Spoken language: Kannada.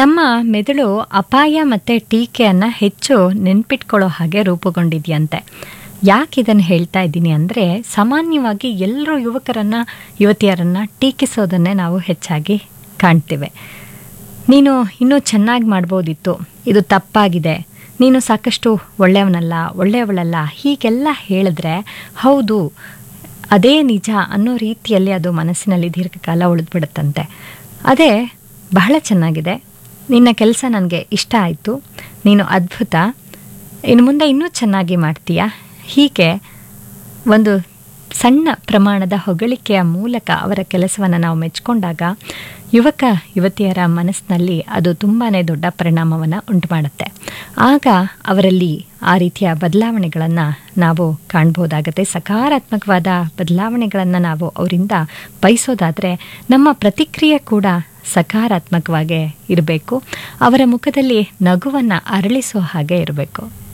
ನಮ್ಮ ಮೆದುಳು ಅಪಾಯ ಮತ್ತು ಟೀಕೆಯನ್ನು ಹೆಚ್ಚು ನೆನ್ಪಿಟ್ಕೊಳ್ಳೋ ಹಾಗೆ ರೂಪುಗೊಂಡಿದೆಯಂತೆ ಯಾಕೆ ಇದನ್ನು ಹೇಳ್ತಾ ಇದ್ದೀನಿ ಅಂದರೆ ಸಾಮಾನ್ಯವಾಗಿ ಎಲ್ಲರೂ ಯುವಕರನ್ನು ಯುವತಿಯರನ್ನು ಟೀಕಿಸೋದನ್ನೇ ನಾವು ಹೆಚ್ಚಾಗಿ ಕಾಣ್ತೇವೆ ನೀನು ಇನ್ನೂ ಚೆನ್ನಾಗಿ ಮಾಡ್ಬೋದಿತ್ತು ಇದು ತಪ್ಪಾಗಿದೆ ನೀನು ಸಾಕಷ್ಟು ಒಳ್ಳೆಯವನಲ್ಲ ಒಳ್ಳೆಯವಳಲ್ಲ ಹೀಗೆಲ್ಲ ಹೇಳಿದ್ರೆ ಹೌದು ಅದೇ ನಿಜ ಅನ್ನೋ ರೀತಿಯಲ್ಲಿ ಅದು ಮನಸ್ಸಿನಲ್ಲಿ ದೀರ್ಘಕಾಲ ಉಳಿದ್ಬಿಡುತ್ತಂತೆ ಅದೇ ಬಹಳ ಚೆನ್ನಾಗಿದೆ ನಿನ್ನ ಕೆಲಸ ನನಗೆ ಇಷ್ಟ ಆಯಿತು ನೀನು ಅದ್ಭುತ ಇನ್ನು ಮುಂದೆ ಇನ್ನೂ ಚೆನ್ನಾಗಿ ಮಾಡ್ತೀಯಾ ಹೀಗೆ ಒಂದು ಸಣ್ಣ ಪ್ರಮಾಣದ ಹೊಗಳಿಕೆಯ ಮೂಲಕ ಅವರ ಕೆಲಸವನ್ನು ನಾವು ಮೆಚ್ಕೊಂಡಾಗ ಯುವಕ ಯುವತಿಯರ ಮನಸ್ಸಿನಲ್ಲಿ ಅದು ತುಂಬಾ ದೊಡ್ಡ ಪರಿಣಾಮವನ್ನು ಉಂಟು ಮಾಡುತ್ತೆ ಆಗ ಅವರಲ್ಲಿ ಆ ರೀತಿಯ ಬದಲಾವಣೆಗಳನ್ನು ನಾವು ಕಾಣ್ಬೋದಾಗತ್ತೆ ಸಕಾರಾತ್ಮಕವಾದ ಬದಲಾವಣೆಗಳನ್ನು ನಾವು ಅವರಿಂದ ಬಯಸೋದಾದರೆ ನಮ್ಮ ಪ್ರತಿಕ್ರಿಯೆ ಕೂಡ ಸಕಾರಾತ್ಮಕವಾಗೇ ಇರಬೇಕು ಅವರ ಮುಖದಲ್ಲಿ ನಗುವನ್ನು ಅರಳಿಸೋ ಹಾಗೆ ಇರಬೇಕು